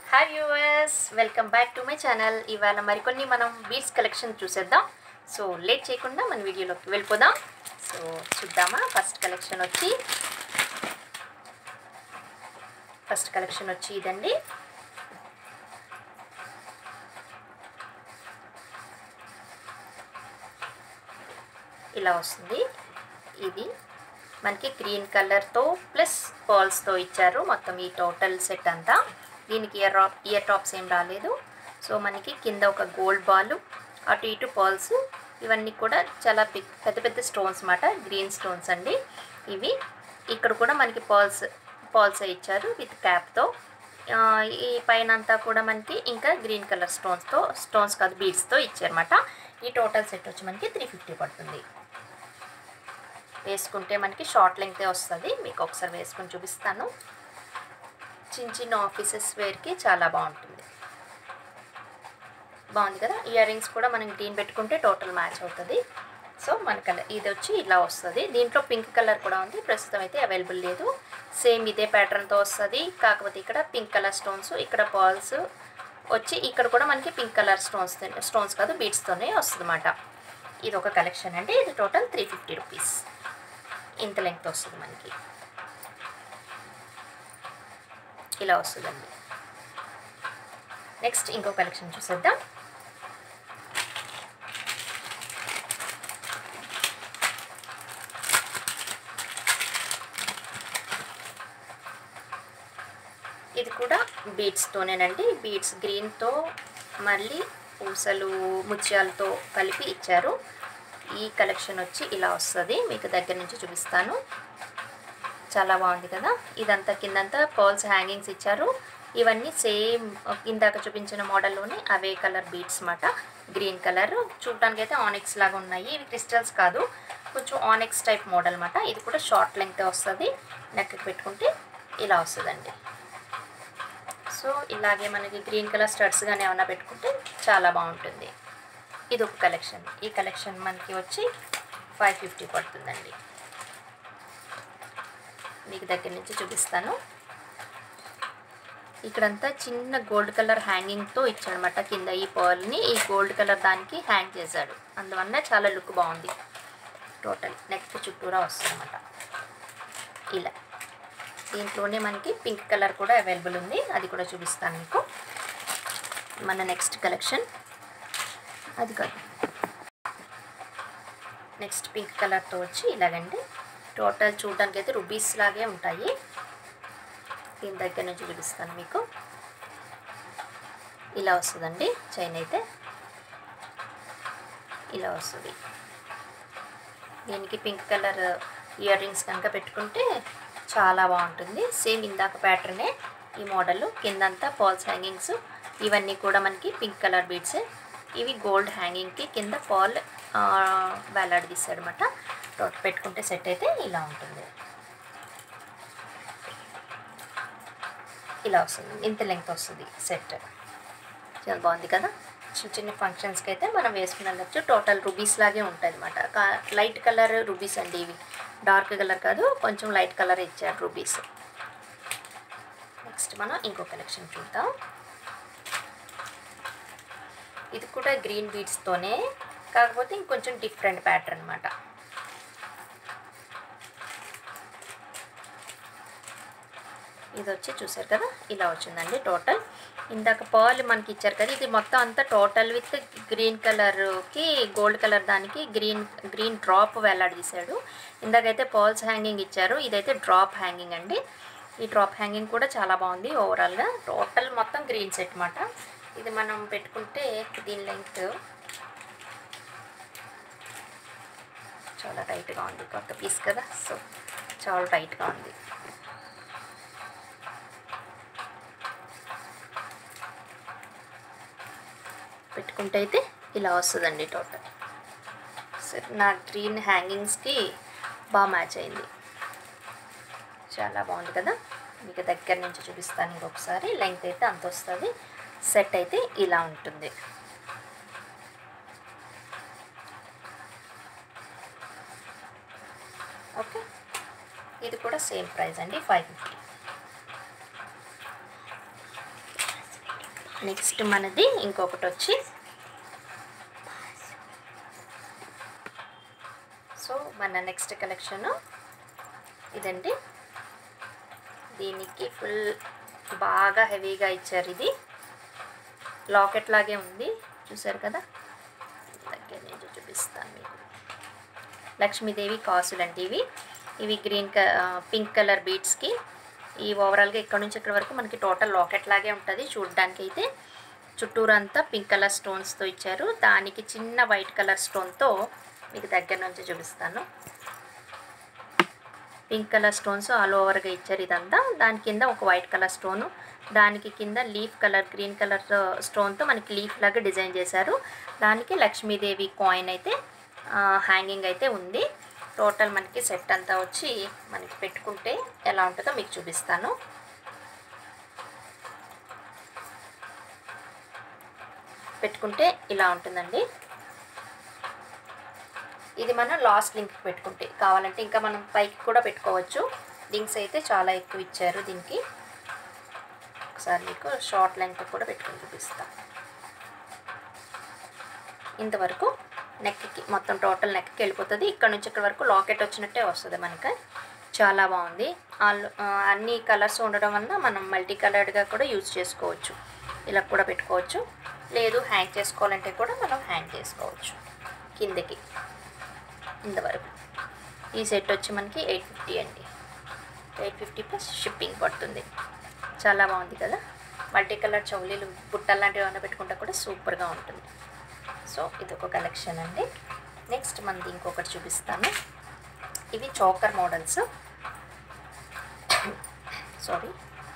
hi viewers welcome back to my channel ఇవాళ మరికొన్ని మనం బీడ్స్ కలెక్షన్ చూసేద్దాం సో లేట్ చేయకుండా మన వీడియోలోకి వెళ్ళిపోదాం సో చూద్దామా ఫస్ట్ కలెక్షన్ వచ్చి ఫస్ట్ కలెక్షన్ వచ్చి ఇదండి ఇలా వస్తుంది ఇది మనకి గ్రీన్ కలర్తో ప్లస్ పర్ల్స్తో ఇచ్చారు మొత్తం ఈ టోటల్ సెట్ అంతా దీనికి ఇయర్ ఇయర్ టాప్స్ ఏం రాలేదు సో మనకి కింద ఒక గోల్డ్ బాల్ అటు ఇటు పర్ల్స్ ఇవన్నీ కూడా చాలా బిగ్ పెద్ద పెద్ద స్టోన్స్ అన్నమాట గ్రీన్ స్టోన్స్ అండి ఇవి ఇక్కడ కూడా మనకి పర్ల్స్ పర్ల్స్ ఇచ్చారు విత్ క్యాప్తో ఈ పైన అంతా కూడా మనకి ఇంకా గ్రీన్ కలర్ స్టోన్స్తో స్టోన్స్ కాదు బీడ్స్తో ఇచ్చారన్నమాట ఈ టోటల్ సెట్ వచ్చి మనకి త్రీ ఫిఫ్టీ పడుతుంది వేసుకుంటే మనకి షార్ట్ లెంగ్తే వస్తుంది మీకు ఒకసారి వేసుకొని చూపిస్తాను చిన్న చిన్న ఆఫీసెస్ వేర్కి చాలా బాగుంటుంది బాగుంది కదా ఇయర్ రింగ్స్ కూడా మనం గ్రీన్ పెట్టుకుంటే టోటల్ మ్యాచ్ అవుతుంది సో మనకి ఇది వచ్చి ఇలా వస్తుంది దీంట్లో పింక్ కలర్ కూడా ఉంది ప్రస్తుతం అయితే అవైలబుల్ లేదు సేమ్ ఇదే ప్యాటర్న్తో వస్తుంది కాకపోతే ఇక్కడ పింక్ కలర్ స్టోన్స్ ఇక్కడ బాల్స్ వచ్చి ఇక్కడ కూడా మనకి పింక్ కలర్ స్టోన్స్ స్టోన్స్ కాదు బీడ్స్తోనే వస్తుంది అన్నమాట ఇది ఒక కలెక్షన్ అండి ఇది టోటల్ త్రీ ఫిఫ్టీ రూపీస్ ఇంత లెంగ్త్ వస్తుంది మనకి ఇలా వస్తుందండి నెక్స్ట్ ఇంకో కలెక్షన్ చూసేద్దాం ఇది కూడా బీడ్స్తోనేనండి బీడ్స్ గ్రీన్తో మళ్ళీ పూసలు ముత్యాలతో కలిపి ఇచ్చారు ఈ కలెక్షన్ వచ్చి ఇలా వస్తుంది మీకు దగ్గర నుంచి చూపిస్తాను చాలా బాగుంది కదా ఇదంతా కిందంతా పర్ల్స్ హ్యాంగింగ్స్ ఇచ్చారు ఇవన్నీ సేమ్ ఇందాక చూపించిన మోడల్లోనే అవే కలర్ బీడ్స్ అన్నమాట గ్రీన్ కలర్ చూడటానికి అయితే ఆనిక్స్ లాగా ఉన్నాయి ఇవి క్రిస్టల్స్ కాదు కొంచెం ఆనిక్స్ టైప్ మోడల్ అనమాట ఇది కూడా షార్ట్ లెంగ్త్ వస్తుంది నెక్కి పెట్టుకుంటే ఇలా వస్తుందండి సో ఇలాగే మనకి గ్రీన్ కలర్ స్టడ్స్ కానీ ఏమైనా పెట్టుకుంటే చాలా బాగుంటుంది ఇది ఒక కలెక్షన్ ఈ కలెక్షన్ మనకి వచ్చి ఫైవ్ ఫిఫ్టీ పడుతుందండి మీకు దగ్గర నుంచి చూపిస్తాను ఇక్కడంతా చిన్న గోల్డ్ కలర్ హ్యాంగింగ్తో ఇచ్చాడనమాట కింద ఈ పర్ల్ని ఈ గోల్డ్ కలర్ దానికి హ్యాంగ్ చేశాడు అందువల్ల చాలా లుక్ బాగుంది టోటల్ నెక్ చుట్టూరా వస్తుందన్నమాట ఇలా దీంట్లోనే మనకి పింక్ కలర్ కూడా అవైలబుల్ ఉంది అది కూడా చూపిస్తాను మీకు మన నెక్స్ట్ కలెక్షన్ అది కాదు నెక్స్ట్ పింక్ కలర్తో వచ్చి ఇలాగండి టోటల్ చూడడానికి అయితే రుబీస్ లాగే ఉంటాయి దీని దగ్గర నుంచి చూపిస్తాను మీకు ఇలా వస్తుందండి చైన్ అయితే ఇలా వస్తుంది దీనికి పింక్ కలర్ ఇయర్ రింగ్స్ కనుక పెట్టుకుంటే చాలా బాగుంటుంది సేమ్ ఇందాక ప్యాటర్నే ఈ మోడల్ కిందంతా పాల్స్ హ్యాంగింగ్స్ ఇవన్నీ కూడా మనకి పింక్ కలర్ బీడ్సే ఇవి గోల్డ్ హ్యాంగింగ్కి కింద పాల్ వేలాడదీశాడు అనమాట టోట్ పెట్టుకుంటే సెట్ అయితే ఇలా ఉంటుంది ఇలా వస్తుంది ఇంత లెంగ్త్ వస్తుంది సెట్ చాలా బాగుంది కదా చిన్న చిన్న ఫంక్షన్స్కి అయితే మనం వేసుకుని వెళ్ళచ్చు టోటల్ రుబీస్ లాగే ఉంటుంది అనమాట లైట్ కలర్ రుబీస్ అండి ఇవి డార్క్ కలర్ కాదు కొంచెం లైట్ కలర్ ఇచ్చారు రూబీస్ నెక్స్ట్ మనం ఇంకో కలెక్షన్ చూద్దాం ఇది కూడా గ్రీన్ బీడ్స్తోనే కాకపోతే ఇంకొంచెం డిఫరెంట్ ప్యాటర్న్ అనమాట ఇది వచ్చి చూసారు కదా ఇలా వచ్చిందండి టోటల్ ఇందాక పర్ల్ మనకి ఇచ్చారు కదా ఇది మొత్తం అంతా టోటల్ విత్ గ్రీన్ కలర్కి గోల్డ్ కలర్ దానికి గ్రీన్ గ్రీన్ డ్రాప్ వేలాడదీశాడు ఇందాకైతే పర్ల్స్ హ్యాంగింగ్ ఇచ్చారు ఇదైతే డ్రాప్ హ్యాంగింగ్ అండి ఈ డ్రాప్ హ్యాంగింగ్ కూడా చాలా బాగుంది ఓవరాల్గా టోటల్ మొత్తం గ్రీన్ సెట్ అనమాట ఇది మనం పెట్టుకుంటే దీని లెంగ్త్ చాలా టైట్గా ఉంది కొత్త పీస్ కదా సో చాలా టైట్గా ఉంది పెట్టుకుంటే అయితే ఇలా వస్తుందండి టోటల్ సరే నా గ్రీన్ హ్యాంగింగ్స్కి బాగా మ్యాచ్ అయింది చాలా బాగుంది కదా మీకు దగ్గర నుంచి చూపిస్తాను ఇంకొకసారి లెంగ్త్ అయితే అంత వస్తుంది సెట్ అయితే ఇలా ఉంటుంది ఓకే ఇది కూడా సేమ్ ప్రైస్ అండి ఫైవ్ ఫిఫ్టీ నెక్స్ట్ మనది ఇంకొకటి వచ్చి సో మన నెక్స్ట్ కలెక్షన్ ఇదండి దీనికి ఫుల్ బాగా హెవీగా ఇచ్చారు ఇది లాకెట్ లాగే ఉంది చూసారు కదా దగ్గర నుంచి చూపిస్తాను మీకు లక్ష్మీదేవి కాసులు అండి ఇవి ఇవి గ్రీన్ క పింక్ కలర్ బీడ్స్కి ఈ ఓవరాల్గా ఇక్కడ నుంచి ఇక్కడ వరకు మనకి టోటల్ లాకెట్ లాగే ఉంటుంది చూడడానికి అయితే చుట్టూరు అంతా పింక్ కలర్ స్టోన్స్తో ఇచ్చారు దానికి చిన్న వైట్ కలర్ స్టోన్తో మీకు దగ్గర నుంచి చూపిస్తాను పింక్ కలర్ స్టోన్స్ ఆల్ ఓవర్గా ఇచ్చారు ఇదంతా దాని కింద ఒక వైట్ కలర్ స్టోను దానికి కింద లీఫ్ కలర్ గ్రీన్ కలర్ స్టోన్తో మనకి లీఫ్ లాగా డిజైన్ చేశారు దానికి లక్ష్మీదేవి కాయిన్ అయితే హ్యాంగింగ్ అయితే ఉంది టోటల్ మనకి సెట్ అంతా వచ్చి మనకి పెట్టుకుంటే ఎలా ఉంటుందో మీకు చూపిస్తాను పెట్టుకుంటే ఇలా ఉంటుందండి ఇది మనం లాస్ట్ లింక్ పెట్టుకుంటే కావాలంటే ఇంకా మనం పైకి కూడా పెట్టుకోవచ్చు లింక్స్ అయితే చాలా ఎక్కువ ఇచ్చారు దీనికి ఒకసారి మీకు షార్ట్ లెంగ్త్ కూడా పెట్టుకొని చూపిస్తా ఇంతవరకు నెక్కి మొత్తం టోటల్ నెక్కి వెళ్ళిపోతుంది ఇక్కడ నుంచి ఇక్కడ వరకు లాకెట్ వచ్చినట్టే వస్తుంది మనకి చాలా బాగుంది ఆల్- ఆ, అన్ని కలర్స్ ఉండడం వల్ల మనం మల్టీ కలర్డ్గా కూడా యూజ్ చేసుకోవచ్చు ఇలా కూడా పెట్టుకోవచ్చు లేదు హ్యాంగ్ చేసుకోవాలంటే కూడా మనం హ్యాంగ్ చేసుకోవచ్చు కిందకి ఇంతవరకు ఈ సెట్ వచ్చి మనకి ఎయిట్ ఫిఫ్టీ అండి ఎయిట్ ఫిఫ్టీ ప్లస్ షిప్పింగ్ పడుతుంది చాలా బాగుంది కదా మల్టీ కలర్ చౌలీలు బుట్టలు లాంటివి ఏమైనా పెట్టుకుంటే కూడా సూపర్గా ఉంటుంది సో ఇది ఒక కలెక్షన్ అండి నెక్స్ట్ మనది ఇంకొకటి చూపిస్తాను ఇవి చోకర్ మోడల్స్ సారీ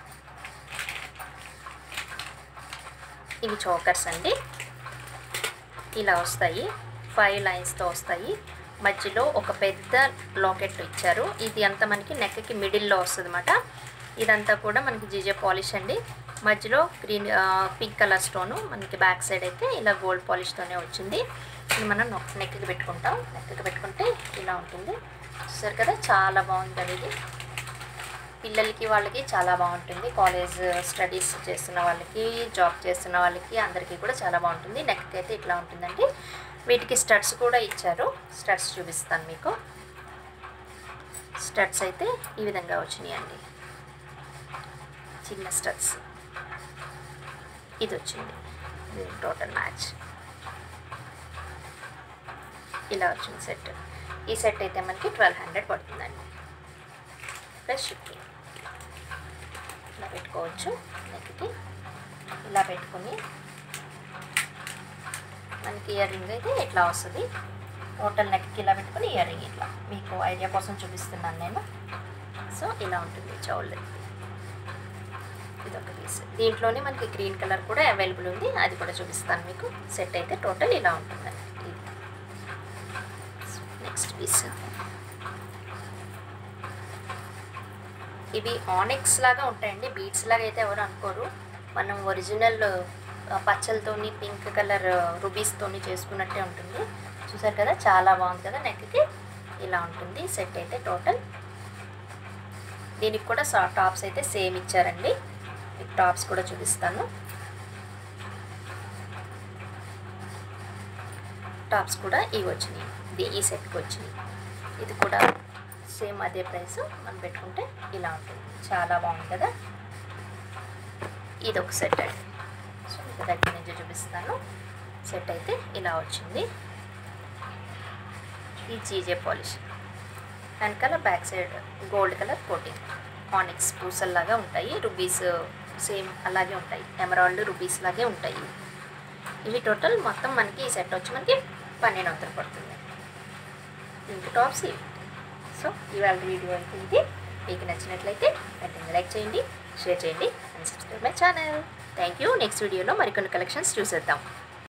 ఇవి చోకర్స్ అండి ఇలా వస్తాయి ఫైవ్ లైన్స్తో వస్తాయి మధ్యలో ఒక పెద్ద లాకెట్ ఇచ్చారు ఇది అంతా మనకి నెక్కి మిడిల్లో వస్తుంది అనమాట ఇదంతా కూడా మనకి జీజే పాలిష్ అండి మధ్యలో గ్రీన్ పింక్ కలర్ స్టోను మనకి బ్యాక్ సైడ్ అయితే ఇలా గోల్డ్ పాలిష్తోనే వచ్చింది ఇది మనం నెక్కి పెట్టుకుంటాం నెక్కి పెట్టుకుంటే ఇలా ఉంటుంది చూసారు కదా చాలా బాగుంది కదా ఇది పిల్లలకి వాళ్ళకి చాలా బాగుంటుంది కాలేజ్ స్టడీస్ చేస్తున్న వాళ్ళకి జాబ్ చేస్తున్న వాళ్ళకి అందరికీ కూడా చాలా బాగుంటుంది నెక్ అయితే ఇట్లా ఉంటుందండి వీటికి స్టడ్స్ కూడా ఇచ్చారు స్టడ్స్ చూపిస్తాను మీకు స్టడ్స్ అయితే ఈ విధంగా వచ్చినాయి అండి చిన్న స్టడ్స్ ఇది వచ్చింది ఇది టోటల్ మ్యాచ్ ఇలా వచ్చింది సెట్ ఈ సెట్ అయితే మనకి ట్వెల్వ్ హండ్రెడ్ పడుతుందండి ప్లస్ షిప్పింగ్ ఇలా పెట్టుకోవచ్చు నెక్కి ఇలా పెట్టుకుని మనకి ఇయర్ రింగ్ అయితే ఇట్లా వస్తుంది టోటల్ నెక్కి ఇలా పెట్టుకుని ఇయర్ రింగ్ ఇట్లా మీకు ఐడియా కోసం చూపిస్తున్నాను నేను సో ఇలా ఉంటుంది చౌల్ ఇది ఒక పీస్ దీంట్లోనే మనకి గ్రీన్ కలర్ కూడా అవైలబుల్ ఉంది అది కూడా చూపిస్తాను మీకు సెట్ అయితే టోటల్ ఇలా ఉంటుందండి నెక్స్ట్ పీస్ ఇవి ఆనెక్స్ లాగా ఉంటాయండి బీడ్స్ లాగా అయితే ఎవరు అనుకోరు మనం ఒరిజినల్ ఆ, పచ్చలతోని పింక్ కలర్ రుబీస్తోని చేసుకున్నట్టే ఉంటుంది చూసారు కదా చాలా బాగుంది కదా నెక్కి ఇలా ఉంటుంది సెట్ అయితే టోటల్ దీనికి కూడా సా టాప్స్ అయితే సేమ్ ఇచ్చారండి మీకు టాప్స్ కూడా చూపిస్తాను టాప్స్ కూడా ఇవి వచ్చినాయి ఇది ఈ సెట్కి వచ్చినాయి ఇది కూడా సేమ్ అదే ప్రైస్ మనం పెట్టుకుంటే ఇలా ఉంటుంది చాలా బాగుంది కదా ఇది ఒక సెట్ అండి సో మీకు దగ్గర నుంచి చూపిస్తాను సెట్ అయితే ఇలా వచ్చింది ఈ జీజే పాలిష్ వెనకాల back side gold colour coating onyx పూసల్లాగా ఉంటాయి రుబీస్ సేమ్ అలాగే ఉంటాయి ఎమరాల్డ్ రుబీస్ లాగే ఉంటాయి ఇవి టోటల్ మొత్తం మనకి ఈ సెట్ వచ్చి మనకి పన్నెండు వందలు పడుతుంది దీనికి టాప్స్ ఇవి సో ఇవాళ వీడియో అయితే ఇది మీకు నచ్చినట్లయితే వెంటనే లైక్ చేయండి షేర్ చేయండి and subscribe my channel thank you next వీడియోలో మరికొన్ని కలెక్షన్స్ చూసేద్దాం